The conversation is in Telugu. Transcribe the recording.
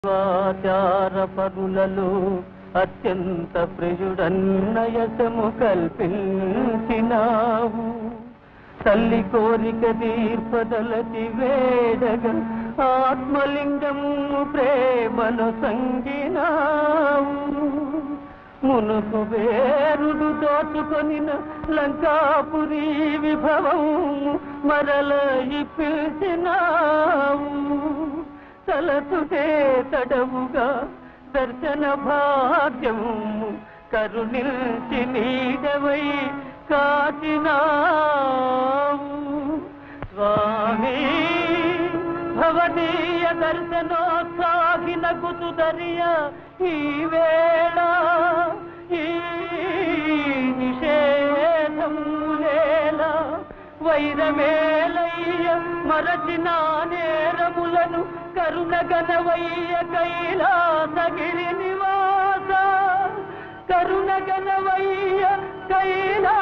శివాచార పరులలో అత్యంత ప్రియుడన్నయసము కల్పించినావు తల్లి కోరిక తీర్పదలతి వేడగ ఆత్మలింగము ప్రేమను సంగినావు మునుకు వేరుడు దోచుకొనిన లంకాపురి విభవం మరల పిలిచినావు తలతుటే తడవుగా దర్శన భాగ్యము కరుణించి నీడవై కాచినావు స్వామి భవదీయ దర్శనోత్సాహిన కుతుదరియ ఈ వేళ ఈ నిషేధములేల వైరమేలయ్య మరచిన నేరములను కరుణగనవయ్య కైలాసగిరి నివాస కరుణగనవయ్య కైలాసగిరి